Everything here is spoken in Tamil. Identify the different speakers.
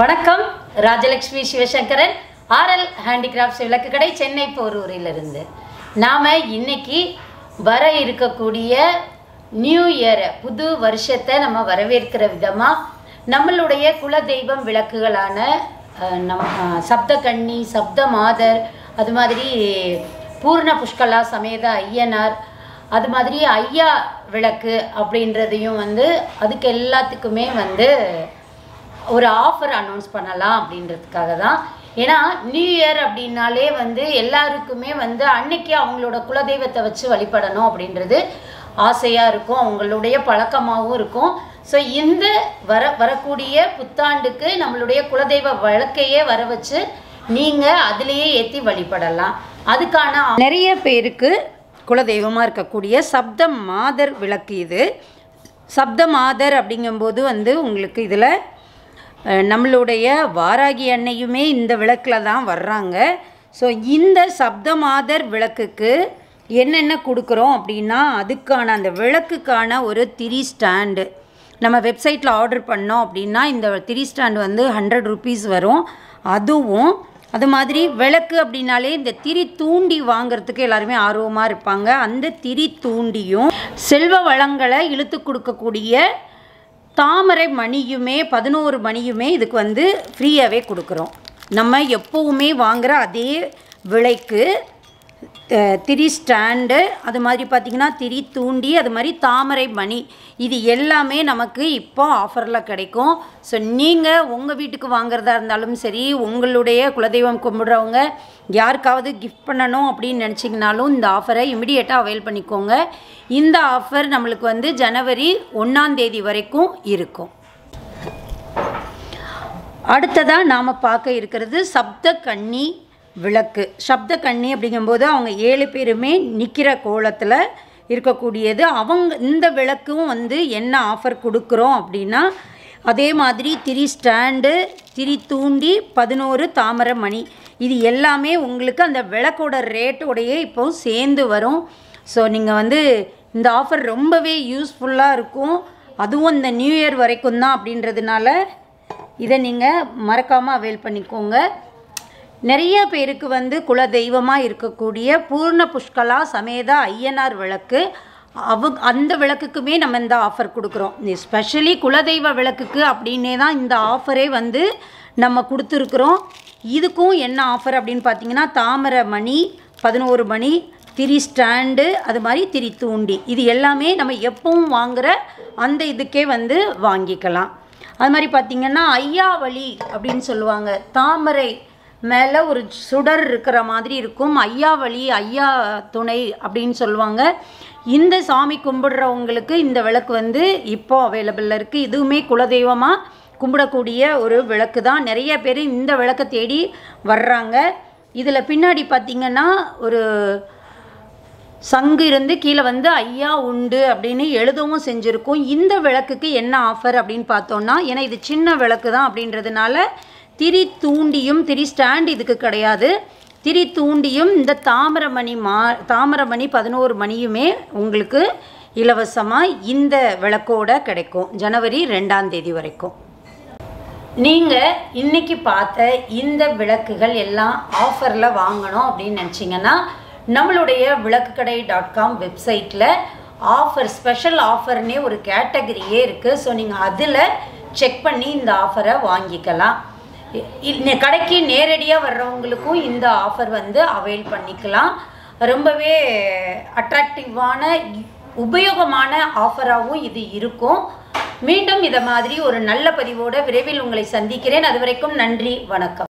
Speaker 1: வணக்கம் ராஜலக்ஷ்மி சிவசங்கரன் ஆர்எல் ஹேண்டிகிராஃப்ட்ஸ் விளக்கு கடை சென்னை போரூரிலிருந்து நாம் இன்னைக்கு வர இருக்கக்கூடிய நியூ இயரை புது வருஷத்தை நம்ம வரவேற்கிற விதமாக நம்மளுடைய குலதெய்வம் விளக்குகளான அஹ், நம் அஹ், சப்தகன்னி சப்த மாதர் அது மாதிரி பூர்ண புஷ்கலா சமேத ஐயனார் அது மாதிரி ஐயா விளக்கு அப்படின்றதையும் வந்து அதுக்கு எல்லாத்துக்குமே வந்து ஒரு ஆஃபர் அனௌன்ஸ் பண்ணலாம் அப்படின்றதுக்காக தான் ஏன்னா நியூ இயர் அப்படின்னாலே வந்து எல்லாருக்குமே வந்து அன்னைக்கு அவங்களோட குலதெய்வத்தை வச்சு வழிபடணும் அப்படின்றது ஆசையாக இருக்கும் அவங்களுடைய பழக்கமாகவும் இருக்கும் ஸோ இந்த வர வரக்கூடிய புத்தாண்டுக்கு நம்மளுடைய குலதெய்வ வழக்கையே வர வச்சு நீங்கள் அதுலேயே ஏற்றி வழிபடலாம் அதுக்கான நிறைய பேருக்கு குலதெய்வமாக இருக்கக்கூடிய சப்த மாதர் விளக்கு இது சப்த மாதர் அப்படிங்கும்போது வந்து உங்களுக்கு இதில் அஹ், நம்மளுடைய வாராகி அன்னையுமே இந்த விளக்கில் தான் வர்றாங்க ஸோ இந்த சப்த மாதர் விளக்குக்கு என்னென்ன கொடுக்குறோம் அப்படின்னா அதுக்கான அந்த விளக்குக்கான ஒரு திரி ஸ்டாண்டு நம்ம வெப்சைட்டில் ஆர்டர் பண்ணோம் அப்படின்னா இந்த திரி ஸ்டாண்ட் வந்து ஹண்ட்ரட் ருபீஸ் வரும் அதுவும் அது மாதிரி விளக்கு அப்படின்னாலே இந்த திரி தூண்டி வாங்குறதுக்கு எல்லாருமே ஆர்வமாக இருப்பாங்க அந்த திரி தூண்டியும் செல்வ வளங்களை இழுத்து கொடுக்கக்கூடிய தாமரை மணியுமே பதினோரு மணியுமே இதுக்கு வந்து ஃப்ரீயாகவே கொடுக்குறோம் நம்ம எப்போவுமே வாங்குகிற அதே விலைக்கு அஹ், திரி ஸ்டாண்டு அது மாதிரி பார்த்திங்கன்னா திரி தூண்டி அது மாதிரி தாமரை மணி இது எல்லாமே நமக்கு இப்போ ஆஃபரில் கிடைக்கும் ஸோ நீங்கள் உங்கள் வீட்டுக்கு வாங்குறதா இருந்தாலும் சரி உங்களுடைய குலதெய்வம் கும்பிட்றவங்க யாருக்காவது கிஃப்ட் பண்ணணும் அப்படின்னு நினச்சிங்கனாலும் இந்த ஆஃபரை இமிடியேட்டாக அவைல் பண்ணிக்கோங்க இந்த ஆஃபர் நம்மளுக்கு வந்து ஜனவரி ஒன்றாம் தேதி வரைக்கும் இருக்கும் அடுத்ததாக நாம் பார்க்க இருக்கிறது சப்த கன்னி விளக்கு சப்த கன்னி அப்படிங்கும்போது அவங்க ஏழு பேருமே நிற்கிற கோலத்தில் இருக்கக்கூடியது அவங்க இந்த விளக்கும் வந்து என்ன ஆஃபர் கொடுக்குறோம் அப்படின்னா அதே மாதிரி திரி ஸ்டாண்டு திரி தூண்டி பதினோரு தாமரை மணி இது எல்லாமே உங்களுக்கு அந்த விளக்கோட ரேட்டோடையே இப்போ சேர்ந்து வரும் ஸோ நீங்கள் வந்து இந்த ஆஃபர் ரொம்பவே யூஸ்ஃபுல்லாக இருக்கும் அதுவும் இந்த நியூ இயர் வரைக்கும் தான் அப்படின்றதுனால இதை நீங்கள் மறக்காமல் அவைல் பண்ணிக்கோங்க நிறைய பேருக்கு வந்து குல தெய்வமாக இருக்கக்கூடிய பூர்ண புஷ்கலா சமேத ஐயனார் விளக்கு அவ அந்த விளக்குக்குமே நம்ம இந்த ஆஃபர் கொடுக்குறோம் ஸ்பெஷலி குலதெய்வ விளக்குக்கு அப்படின்னே தான் இந்த ஆஃபரே வந்து நம்ம கொடுத்துருக்குறோம் இதுக்கும் என்ன ஆஃபர் அப்படின்னு பார்த்தீங்கன்னா தாமரை மணி பதினோரு மணி திரி ஸ்டாண்டு அது மாதிரி திரி தூண்டி இது எல்லாமே நம்ம எப்பவும் வாங்குகிற அந்த இதுக்கே வந்து வாங்கிக்கலாம் அது மாதிரி பார்த்திங்கன்னா ஐயாவளி அப்படின்னு சொல்லுவாங்க தாமரை மேலே ஒரு சுடர் இருக்கிற மாதிரி இருக்கும் ஐயாவளி ஐயா துணை அப்படின்னு சொல்லுவாங்க இந்த சாமி கும்பிடுறவங்களுக்கு இந்த விளக்கு வந்து இப்போ அவைலபிளில் இருக்குது இதுவுமே குலதெய்வமாக கும்பிடக்கூடிய ஒரு விளக்கு தான் நிறைய பேர் இந்த விளக்கை தேடி வர்றாங்க இதில் பின்னாடி பார்த்திங்கன்னா ஒரு சங்கு இருந்து கீழே வந்து ஐயா உண்டு அப்படின்னு எழுதவும் செஞ்சுருக்கும் இந்த விளக்குக்கு என்ன ஆஃபர் அப்படின்னு பார்த்தோன்னா ஏன்னா இது சின்ன விளக்கு தான் அப்படின்றதுனால திரி தூண்டியும் திரி ஸ்டாண்ட் இதுக்கு கிடையாது திரி தூண்டியும் இந்த தாமிரமணி மா தாமிரமணி பதினோரு மணியுமே உங்களுக்கு இலவசமாக இந்த விளக்கோட கிடைக்கும் ஜனவரி ரெண்டாம் தேதி வரைக்கும் நீங்கள் இன்னைக்கு பார்த்த இந்த விளக்குகள் எல்லாம் ஆஃபரில் வாங்கணும் அப்படின்னு நினச்சிங்கன்னா நம்மளுடைய விளக்குக்கடை டாட் காம் வெப்சைட்டில் ஆஃபர் ஸ்பெஷல் ஆஃபர்னே ஒரு கேட்டகரியே இருக்குது ஸோ நீங்கள் அதில் செக் பண்ணி இந்த ஆஃபரை வாங்கிக்கலாம் இ- இந்த கடைக்கு நேரடியாக வர்றவங்களுக்கும் இந்த ஆஃபர் வந்து அவைல் பண்ணிக்கலாம் ரொம்பவே அட்ராக்டிவான உபயோகமான ஆஃபராகவும் இது இருக்கும் மீண்டும் இதை மாதிரி ஒரு நல்ல பதிவோட விரைவில் உங்களை சந்திக்கிறேன் அது வரைக்கும் நன்றி வணக்கம்